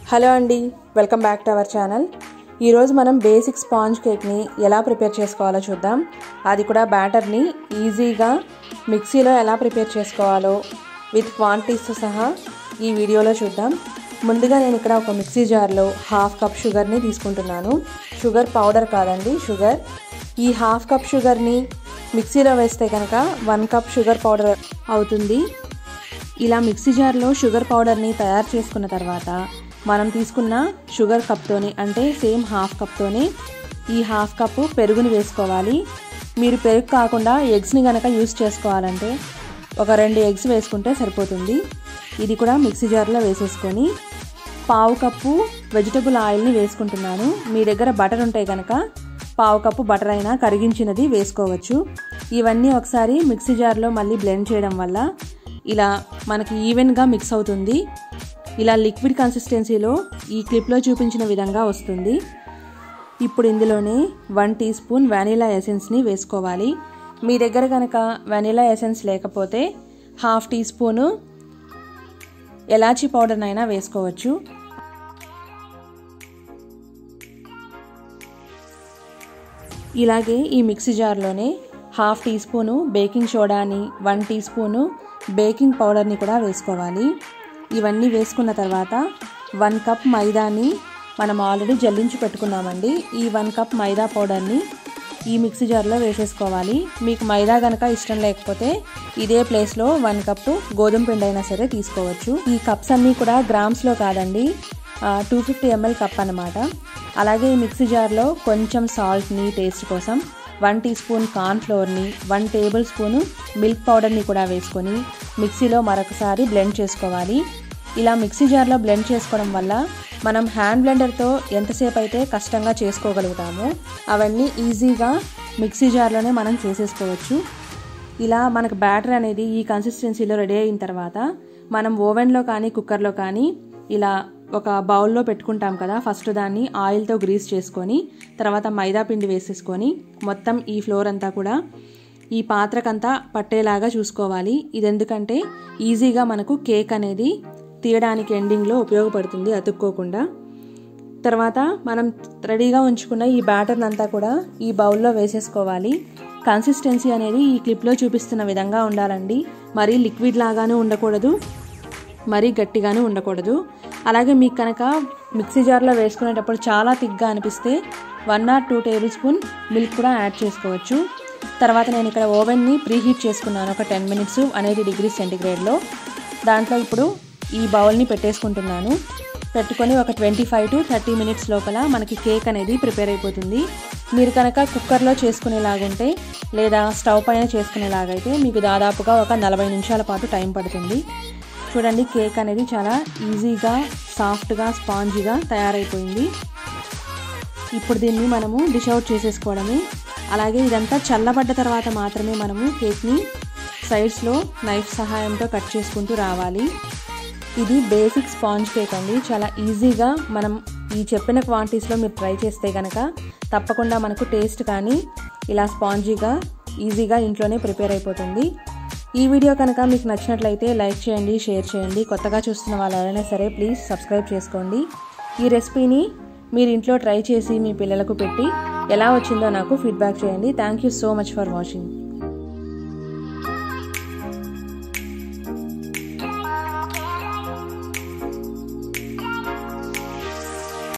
hello అండి welcome back to our channel ఈరోజు మనం బేసిక్ స్పాంజ్ కేక్ని ఎలా ప్రిపేర్ చేసుకోవాలో చూద్దాం అది కూడా బ్యాటర్ని ఈజీగా మిక్సీలో ఎలా ప్రిపేర్ చేసుకోవాలో విత్ క్వాంటిటీస్తో సహా ఈ వీడియోలో చూద్దాం ముందుగా నేను ఇక్కడ ఒక మిక్సీ జార్లో హాఫ్ కప్ షుగర్ని తీసుకుంటున్నాను షుగర్ పౌడర్ కాదండి షుగర్ ఈ హాఫ్ కప్ షుగర్ని మిక్సీలో వేస్తే కనుక వన్ కప్ షుగర్ పౌడర్ అవుతుంది ఇలా మిక్సీ జార్లో షుగర్ పౌడర్ని తయారు చేసుకున్న తర్వాత మనం తీసుకున్న షుగర్ కప్తోని అంటే సేమ్ హాఫ్ కప్తోని ఈ హాఫ్ కప్పు పెరుగుని వేసుకోవాలి మీరు పెరుగు కాకుండా ఎగ్స్ని కనుక యూస్ చేసుకోవాలంటే ఒక రెండు ఎగ్స్ వేసుకుంటే సరిపోతుంది ఇది కూడా మిక్సీ జార్లో వేసేసుకొని పావు కప్పు వెజిటబుల్ ఆయిల్ని వేసుకుంటున్నాను మీ దగ్గర బటర్ ఉంటే కనుక పావు కప్పు బటర్ అయినా కరిగించినది వేసుకోవచ్చు ఇవన్నీ ఒకసారి మిక్సీ జార్లో మళ్ళీ బ్లెండ్ చేయడం వల్ల ఇలా మనకి ఈవెన్గా మిక్స్ అవుతుంది ఇలా లిక్విడ్ కన్సిస్టెన్సీలో ఈ క్లిప్లో చూపించిన విధంగా వస్తుంది ఇప్పుడు ఇందులోనే వన్ టీ స్పూన్ వెనీలా ఎసెన్స్ని వేసుకోవాలి మీ దగ్గర కనుక వెనీలా ఎసెన్స్ లేకపోతే హాఫ్ టీ స్పూను ఎలాచీ పౌడర్నైనా వేసుకోవచ్చు ఇలాగే ఈ మిక్సీ జార్లోనే హాఫ్ టీ స్పూను బేకింగ్ సోడాని వన్ టీ స్పూను బేకింగ్ పౌడర్ని కూడా వేసుకోవాలి ఇవన్నీ వేసుకున్న తర్వాత వన్ కప్ మైదాని మనం ఆల్రెడీ జల్లించి పెట్టుకున్నామండి ఈ వన్ కప్ మైదా పౌడర్ని ఈ మిక్సీ జార్లో వేసేసుకోవాలి మీకు మైదా కనుక ఇష్టం లేకపోతే ఇదే ప్లేస్లో వన్ కప్పు గోధుమ పిండి అయినా సరే తీసుకోవచ్చు ఈ కప్స్ అన్నీ కూడా గ్రామ్స్లో కాదండి టూ ఫిఫ్టీ ఎంఎల్ కప్ అనమాట అలాగే ఈ మిక్సీ జార్లో కొంచెం సాల్ట్ని టేస్ట్ కోసం వన్ టీ స్పూన్ కార్న్ ఫ్లోర్ని వన్ టేబుల్ స్పూను మిల్క్ పౌడర్ని కూడా వేసుకొని మిక్సీలో మరొకసారి బ్లెండ్ చేసుకోవాలి ఇలా మిక్సీ జార్లో బ్లెండ్ చేసుకోవడం వల్ల మనం హ్యాండ్ బ్లెండర్తో ఎంతసేపు అయితే కష్టంగా చేసుకోగలుగుతామో అవన్నీ ఈజీగా మిక్సీ జార్లోనే మనం చేసేసుకోవచ్చు ఇలా మనకు బ్యాటర్ అనేది ఈ కన్సిస్టెన్సీలో రెడీ అయిన తర్వాత మనం ఓవెన్లో కానీ కుక్కర్లో కానీ ఇలా ఒక బౌల్లో పెట్టుకుంటాం కదా ఫస్ట్ దాన్ని ఆయిల్తో గ్రీస్ చేసుకొని తర్వాత మైదా పిండి వేసేసుకొని మొత్తం ఈ ఫ్లోర్ అంతా కూడా ఈ పాత్రకంతా పట్టేలాగా చూసుకోవాలి ఇది ఎందుకంటే ఈజీగా మనకు కేక్ అనేది తీయడానికి ఎండింగ్లో ఉపయోగపడుతుంది అతుక్కోకుండా తర్వాత మనం రెడీగా ఉంచుకున్న ఈ బ్యాటర్ని అంతా కూడా ఈ బౌల్లో వేసేసుకోవాలి కన్సిస్టెన్సీ అనేది ఈ క్లిప్లో చూపిస్తున్న విధంగా ఉండాలండి మరీ లిక్విడ్ లాగానే ఉండకూడదు మరీ గట్టిగానే ఉండకూడదు అలాగే మీకు కనుక మిక్సీ జార్లో వేసుకునేటప్పుడు చాలా థిక్గా అనిపిస్తే one or two tablespoon milk కూడా యాడ్ చేసుకోవచ్చు తర్వాత నేను ఇక్కడ ఓవెన్ని ప్రీహీట్ చేసుకున్నాను ఒక టెన్ మినిట్స్ అనేది డిగ్రీ సెంటిగ్రేడ్లో దాంట్లో ఇప్పుడు ఈ బౌల్ని పెట్టేసుకుంటున్నాను పెట్టుకొని ఒక twenty five to thirty minutes లోపల మనకి కేక్ అనేది ప్రిపేర్ అయిపోతుంది మీరు కనుక కుక్కర్లో చేసుకునేలాగుంటే లేదా స్టవ్ పైన చేసుకునేలాగైతే మీకు దాదాపుగా ఒక నలభై నిమిషాల పాటు టైం పడుతుంది చూడండి కేక్ అనేది చాలా ఈజీగా సాఫ్ట్గా స్పాంజీగా తయారైపోయింది ఇప్పుడు దీన్ని మనము డిష్ అవుట్ చేసేసుకోవడమే అలాగే ఇదంతా చల్లబడ్డ తర్వాత మాత్రమే మనము కేక్ని సైడ్స్లో నైఫ్ సహాయంతో కట్ చేసుకుంటూ రావాలి ఇది బేసిక్ స్పాంజ్ కేక్ అండి చాలా ఈజీగా మనం ఈ చెప్పిన క్వాంటిటీస్లో మీరు ట్రై చేస్తే కనుక తప్పకుండా మనకు టేస్ట్ కానీ ఇలా స్పాంజీగా ఈజీగా ఇంట్లోనే ప్రిపేర్ అయిపోతుంది ఈ వీడియో కనుక మీకు నచ్చినట్లయితే లైక్ చేయండి షేర్ చేయండి కొత్తగా చూస్తున్న వాళ్ళు ఎవరైనా సరే ప్లీజ్ సబ్స్క్రైబ్ చేసుకోండి ఈ రెసిపీని మీరు ఇంట్లో ట్రై చేసి మీ పిల్లలకు పెట్టి ఎలా వచ్చిందో నాకు ఫీడ్బ్యాక్ చేయండి thank you so much for watching